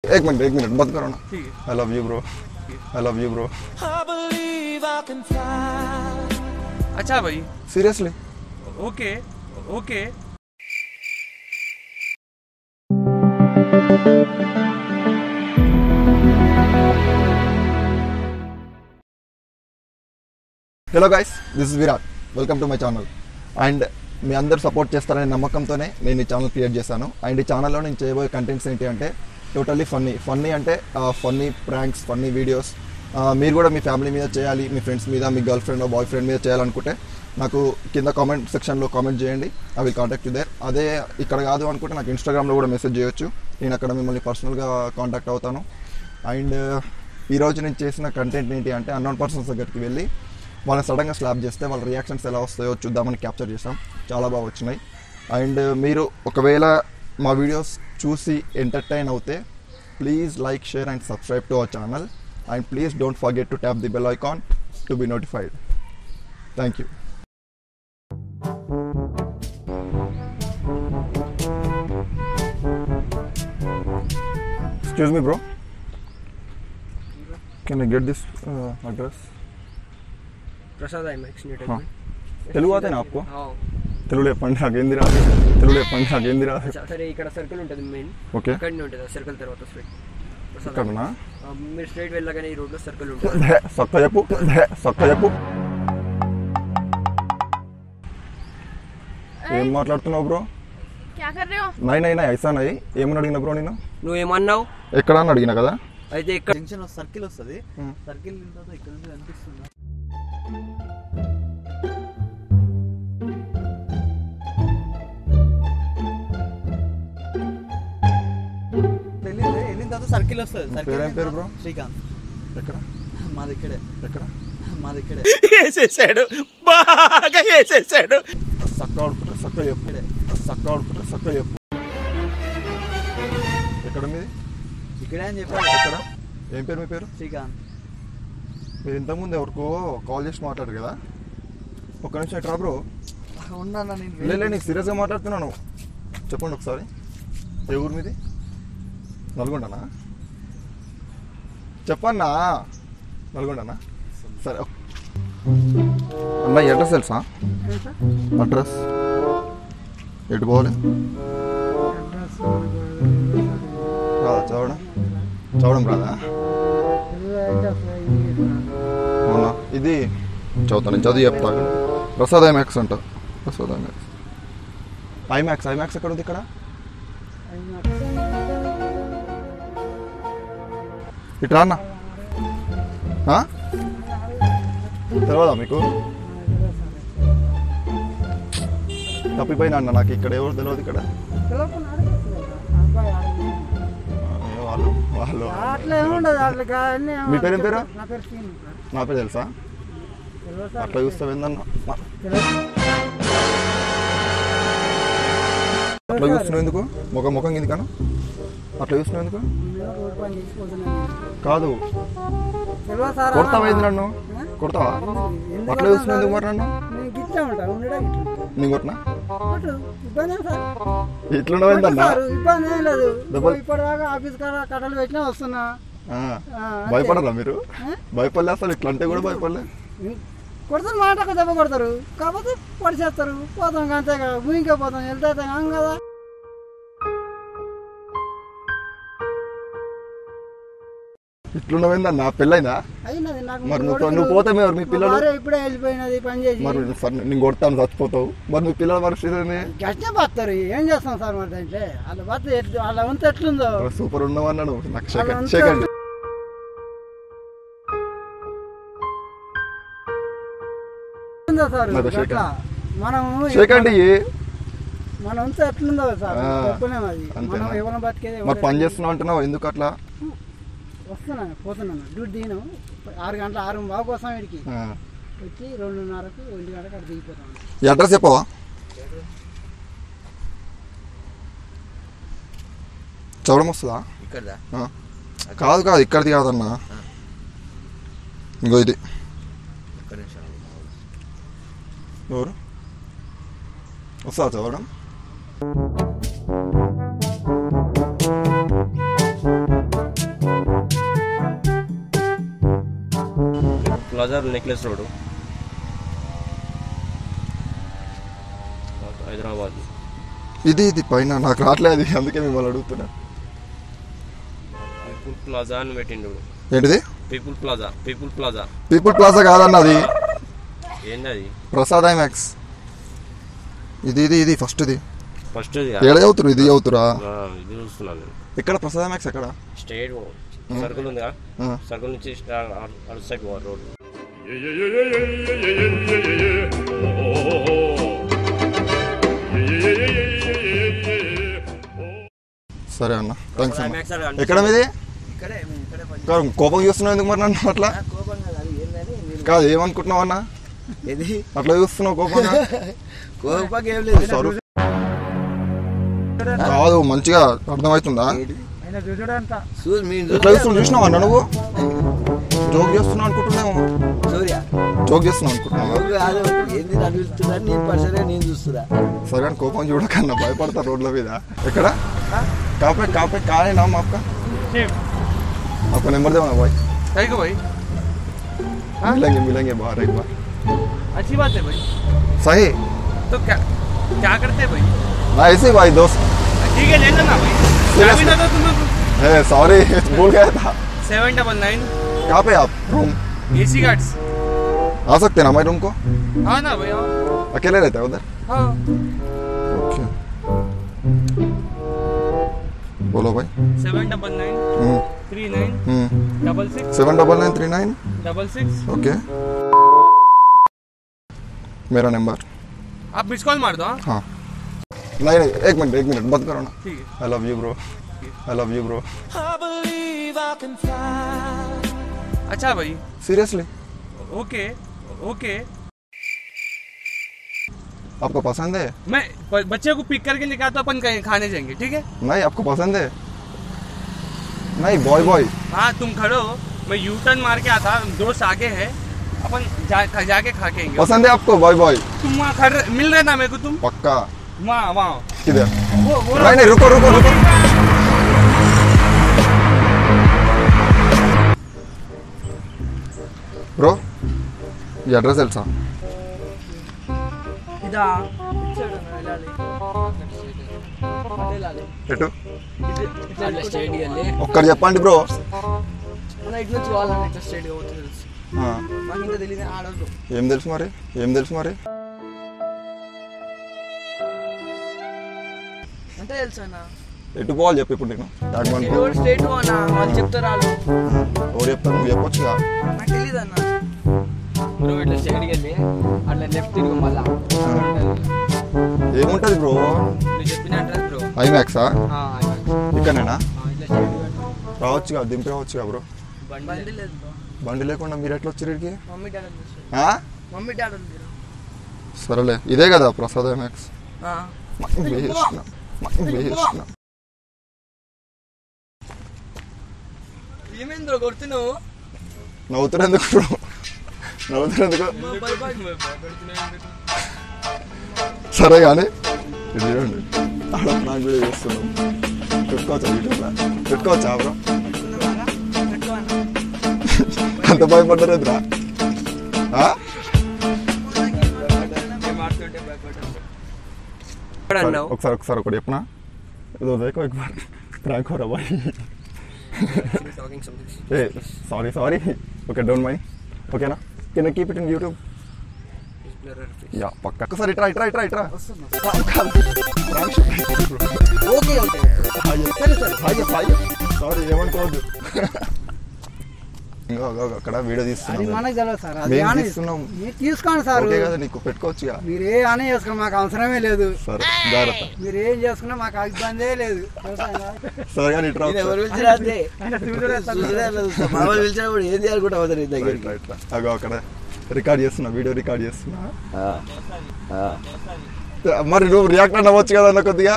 एक मिनट एक मिनट बंद करो ना ठीक है I love you bro I love you bro I believe I can fly. अच्छा भाई seriously okay okay hello guys this is Virat welcome to my channel and మీ అందరు సపోర్ట్ చేస్తారనే నమ్మకంతోనే నేను ఈ ఛానల్ క్రియేట్ చేశాను అండ్ ఈ ఛానల్లో నేను చేయబోయే కంటెంట్స్ ఏంటి అంటే టోటల్లీ ఫన్నీ ఫన్నీ అంటే ఫన్నీ ప్రాంక్స్ ఫన్నీ వీడియోస్ మీరు కూడా మీ ఫ్యామిలీ మీద చేయాలి మీ ఫ్రెండ్స్ మీద మీ గర్ల్ ఫ్రెండ్ బాయ్ ఫ్రెండ్ మీద చేయాలనుకుంటే నాకు కింద కామెంట్ సెక్షన్లో కామెంట్ చేయండి I will contact you there అదే ఇక్కడ కాదు అనుకుంటే నాకు ఇన్స్టాగ్రామ్లో కూడా మెసేజ్ చేయొచ్చు నేను అక్కడ మిమ్మల్ని పర్సనల్గా కాంటాక్ట్ అవుతాను అండ్ ఈరోజు నేను చేసిన కంటెంట్ ఏంటి అంటే అన్నోన్ పర్సన్స్ దగ్గరికి వెళ్ళి వాళ్ళని సడన్గా స్లాప్ చేస్తే వాళ్ళ రియాక్షన్స్ ఎలా వస్తాయో చూద్దామని క్యాప్చర్ చేసాం చాలా బాగా వచ్చినాయి అండ్ మీరు ఒకవేళ మా వీడియోస్ చూసి ఎంటర్టైన్ అవుతే please like share and subscribe to our channel and please don't forget to tap the bell icon to be notified thank you Excuse me, bro. Can I get this uh, address? Prasad IMAX हाँ తెలుగు आता है ना आपको हाँ తెలుగు చెప్పండి నాకేంది రాదు తెలుగు చెప్పండి నాకేంది రాదు అచ్చా సరే ఇక్కడ సర్కిల్ ఉంటుంది మెయిన్ ఓకే ఇక్కడనే ఉంటుంది సర్కిల్ తర్వాత స్ట్రైట్ ప్రసాద్ ఇక్కడనా ఆ, మీరు స్ట్రైట్ వెళ్ళగానే ఈ రోడ్లో సర్కిల్ ఉంటుంది ధే, సొక్క చెప్పు ధే, సొక్క చెప్పు ఏం మాట్లాడుతున్నావు బ్రో क्या कर रहे हो నై నై నై ఐసా నై ఏమని అడిగిన బ్రో నేను నువ్వేమన్నావు ఎక్కడ అని అడిగిన కదా అయితే ఇక్కడ జంక్షన్ సర్కిల్ వస్తుంది Hmm. సర్కిల్ తర్వాత ఇక్కడ నుంచి కనిపిస్తుంది వెళ్ళింది వెళ్ళిన తర్వాత సర్కిల్ వస్తుంది సర్కిల్ పేరేం పేరు bro? శ్రీకాంత్ ఎక్కడ మా దగ్గరే ఎక్కడ మా దగ్గరే వేసేసాడు బాగా వేసేసాడు సక్క ఆడుకుంటా సక్క చెప్పు సక్క ఆడుకుంటా సక్క చెప్పు ఎక్కడ మీది ఇక్కడే అని చెప్పాడు ఎక్కడ ఏం పేరు మీ పేరు శ్రీకాంత్ మీరు ఇంతకుముందు ఎవరికో కాల్ చేసి మాట్లాడారు కదా ఒక్క నిమిషం ఎట్రా బ్రో ఉన్నా నేను లే నేను సీరియస్గా మాట్లాడుతున్నాను చెప్పండి ఒకసారి ఏ ఊరు మీది నల్గొండనా చెప్పన్నా నల్గొండనా సరే ఒక్- అన్న ఈ అడ్రస్ తెలుసా అడ్రస్ ఎటు పోవాలి రాదా చదవడం చదవడం రాదా అవునా ఇది చదువుతాను నేను చదివి చెప్తాను ప్రసాద్ ఐమాక్స్ అంట ప్రసాద్ ఐమాక్స్ ఐమాక్స్ ఐమాక్స్ ఎక్కడ ఉంది ఇక్కడ ఇట్రా అన్న ఆ? తెలియదా మీకు తప్పిపోయినా అన్న నాకు ఇక్కడ ఎవరు తెలియదు ఇక్కడ ఆ, వాళ్ళు వాళ్ళు అట్లా ఏముండదు అట్లా కానీ మీ పేరేం పేరు నా పేరు సీను నా పేరు తెలుసా తెలియదు సార్. అట్లా చూస్తావు ఏందన్న అట్లా చూస్తున్నావు ఎందుకు ముఖం ముఖం కింది కాను అట్లా చూస్తున్నావు ఎందుకు నేను రోడ్డు పని చేసిపోతున్నాను కాదు తెలియదు సార్ కొడతావా ఏంది నన్ను కొడతావా ఎందుకు అట్లా చూస్తున్నావు ఎందుకు మరి నన్ను నేను గిట్లా ఉంటా ఉండడా గిట్లా నేను కొట్టినా కొట్టు ఇబ్బంది ఏం సార్ ఇట్లున్నావు ఏందన్నా సార్ ఇబ్బంది ఏం లేదు డబ్బులు- ఇప్పటిదాకా ఆఫీస్ కాడ కట్టలు పెట్టినా వస్తున్నా ఆ, ఆ, అంతే. భయపడరా మీరు ఆ? భయపడలే అసలు ఇట్లా అంటే కూడా భయపడలే కొడతారు మాటకు దెబ్బ కొడతారు కాకపోతే పడిచేస్తారు పోతాం అంతేగా భూమికే పోతాం వెళ్తే కాం కదా ఇట్లున్నావు ఏందన్నా పెళ్ళైందా అయినది నాకు మరి నువ్వు కొడుకులు- నువ్వు పోతే మరి మీ మా పిల్లలు భార్య ఇప్పుడే వెళ్ళిపోయినది పని చేసి మరి సరే నేను కొడతాను చచ్చిపోతావు మరి మీ పిల్లల పరిస్థితి ఏంది గట్టిగా బతారు ఏం చేస్తాం సార్ మరి అంటే వాళ్ళ బత ఎట్లు వాళ్ళ వంత ఎట్లుందో సూపర్ ఉన్నావు అన్నాడు నాకు వాళ్ళ షేక్ వంత- షేక్ అండి ఉందో సార్ మరి షేక్ అట్లా మనం షేక్ అండి మన వంత ఎట్లుందో సార్ ఆ, చెప్పలేము అది అంతేనా? మనం ఎవరిని బతికేది మరి ఎవరు- పని చేస్తున్నావు అంటున్నావు ఎందుకు అట్లా వస్తున్నాను పోతున్నాను డ్యూటీ దిగిన ఆరు గంటల ఆరు బాగు కోసం వీడికి ఆ. వచ్చి రెండున్నరకు ఒంటి గంటకు అక్కడ దిగిపోతాను ఈ అడ్రస్ చెప్పవా చదవడం వస్తుందా ఇక్కడ ఆ. కాదు కాదు ఇక్కడిది కాదన్నా ఇంకో ఇది ఒక్క నిమిషం ఎవరు వస్తుందా చదవడం ప్లాజా నెక్లెస్ రోడ్ హైదరాబాద్ ఇది ఇది పైన నాకు రావట్లేదు అందుకే మిమ్మల్ని అడుగుతున్నా పీపుల్ ప్లాజా అని పెట్టిండు ఏంటిది people plaza people plaza people plaza కాదన్న అది ఏంది అది ప్రసాద్ ఐమాక్స్ ఇది ఇది ఇది ఫస్ట్ ఇది ఫస్ట్ ఇది ఏడ చదువుతురు ఇది చదువుతురా ఆ, ఇది చూస్తున్నాను నేను ఎక్కడ ప్రసాద్ ఐమాక్స్ ఎక్కడ స్టేట్ సర్కిల్ ఉందిగా ఆ. సర్కిల్ నుంచి స్టా- అటు సైడ్ పోవాలి రోడ్ సరే అన్న థ్యాంక్స్ అన్న IMAX అలా ఎక్కడ మీది ఇక్కడే మేము ఇక్కడే పని కాదు, కోపం చూస్తున్నావు ఎందుకు మరి నన్ను అట్లా కోపం కాదు అది ఏందని మీరు కాదు ఏమనుకుంటున్నావు అన్న ఇది అట్లా చూస్తున్నావు కోపంగా కోపం ఏం లేదు సరు కాదు మంచిగా అర్థమవుతుందా ఆయన చూసాడంతా చూసి మీరు ఎట్లా చూస్తున్నావు చూసినావా అన్న నువ్వు జోక్ చేస్తున్నావు అనుకుంటున్నావు సూర్య జోక్ చేస్తున్నావు అనుకుంటున్నావా నువ్వు కాదు ఏంది నన్ను పిలుస్తున్నారు నేను పర్సనల్గా నేను చూస్తున్నా సరే అని కోపం చూడకన్నా భయపడతా రోడ్ల మీద ఎక్కడ కాపే కాపే కానే నామ్ आपका आपका नंबर दे भाई सही को भाई मिलेंगे मिलेंगे बाहर एक बार अच्छी बात है भाई सही तो क्या क्या करते हैं भाई ना ऐसे ही भाई दोस्त ठीक है ले लेना भाई Seriously? चाबी दे दो तुम्हें है सॉरी भूल गया था सेवन डबल नाइन कहाँ पे आप रूम ए सी गार्ड्स आ सकते हैं ना हमारे रूम को हाँ ना भाई हाँ अकेले रहते हैं उधर हाँ ओके बोलो भाई seven double nine hmm three nine hmm double six seven double nine three nine double six okay मेरा नंबर आप मिस कॉल मार दो हाँ हाँ नहीं नहीं एक मिनट एक मिनट बंद करो ना ठीक है I love you bro I love you bro I believe I can fly. अच्छा भाई सीरियसली ओके ओके आपको पसंद है मैं ब- बच्चे को पिक करके निकालता हूँ, अपन कहीं खाने जाएंगे ठीक है नहीं आपको पसंद है नहीं बॉय बॉय हाँ तुम खड़ो मैं यू टर्न मार के आता दोस्त आगे है अपन जा, जाके खा के आएंगे पसंद है आपको बॉय बॉय तुम वहाँ खड़े मिल रहे ना मेरे को तुम पक्का वहाँ वहाँ किधर वो वो नहीं नहीं रुको रुको रुको బ్రో ఈ అడ్రస్ తెలుసా ఇదా ఎటు ఇట్లా స్ట్రైట్ వెళ్ళి ఒక్కటి చెప్పండి బ్రో మన ఇటు నుంచి వాళ్ళని ఇట్లా స్ట్రైట్ పోతుంది తెలుసు నాకు ఇంకా తెలియదు ఆడదు ఏం తెలుసు మరి ఏం తెలుసు మరి అంతే తెలుసు అన్న ఎటు పోవాలి చెప్పు ఇప్పుడు నేను యాడ్ ఇది కూడా స్ట్రైట్ అన్న వాళ్ళు చెప్తారు వాళ్ళు ఎవరు చెప్తారు నువ్వు చెప్పొచ్చుగా నాకు తెలియదు అన్న బ్రో ఇట్లా స్ట్రైట్కి వెళ్ళి అట్లా లెఫ్ట్ తిరుగు మళ్ళా ఏముంటది బ్రో నువ్వు చెప్పిన అడ్రస్ బ్రో ఐమాక్సా ఆ, ఇక్కడనేనా ఇట్లా స్ట్రైట్ రావచ్చుగా దింపి రావచ్చుగా బ్రో బండి లేదు బ్రో బండి లేకుండా మీరు ఎట్లా వచ్చారు ఇక్కడికి మమ్మీ డాడీ ఉంది. ఆ? మమ్మీ డాడీ ఉంది బ్రో. సరేలే ఇదే కదా ప్రసాద్ ఐమాక్స్ ఆ. వేసిన వేసిన ఏమైంది బ్రో కొడుతున్నావు నవ్వుతున్నందుకు బ్రో నవ్వుతున్నందుకు సరే కానీ ఇది చూడండి ఆడ ప్రాంక్ వీడియో చేస్తున్నాం పెట్టుకోవచ్చా యూట్యూబ్లో పెట్టుకోవచ్చా బ్రో అంత భయపడ్డారు ఎదురా ఎక్కడ అన్నావు ఒకసారి ఒకసారి ఒకటి చెప్పనా ఏదో దేకో ఒక బార్ ప్రాంక్ హోరా boy talking something a sorry sorry okay don't mind ఓకేనా can keep it in YouTube యా పక్క ఒకసారి ఇట్రా ఇట్రా ఇట్రా ఇట్రా ఓకే ఓకే సారీ ఏమనుకోవద్దు ఇంకా ఇంకా అక్కడ వీడియో అది తీస్తున్నాం మనకు తెలియదు సార్ అది మేము ఆనే తీస్తున్నాం. మీరు తీసుకోండి సార్ ఓకే కదా నీకు పెట్టుకోవచ్చుగా మీరు ఏ ఆనే చేసుకున్నా మాకు అవసరమే లేదు సరే జాగ్రత్త మీరు ఏం చేసుకున్నా మాకు ఇబ్బందే లేదు తెలుసా? సరే కానీ ఇట్రా నేను ఎవరు పిలిచినా అంతే చూసినా అట్లా చూస్తా. మా వాళ్ళు పిలిచినప్పుడు ఏం చేయాలనుకుంటా అవుతారు నీ దగ్గరికి ఇట్లా ఇట్లా అగో అక్కడ రికార్డ్ చేస్తున్నా వీడియో రికార్డ్ చేస్తున్నా మరి నువ్వు రియాక్ట్ అవ్వచ్చు కదా అన్న కొద్దిగా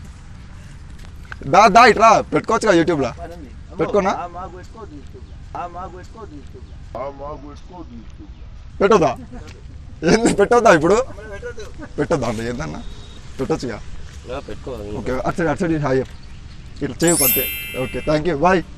దా దా ఇట్రా పెట్టుకోవచ్చుగా యూట్యూబ్లో పెట్టుకోనా మాకు పెట్టుకోవద్దు మాకు పెట్టుకోవద్దు పెట్టొద్దా ఏంది పెట్టొద్దా ఇప్పుడు పెట్టొద్దా అంటే ఏందన్నా పెట్టొచ్చుగా పెట్టుకో ఓకే అటు సైడ్ అటు సైడ్ హాయ్ ఇట్లా చేయకు అంతే ఓకే థ్యాంక్ యూ బాయ్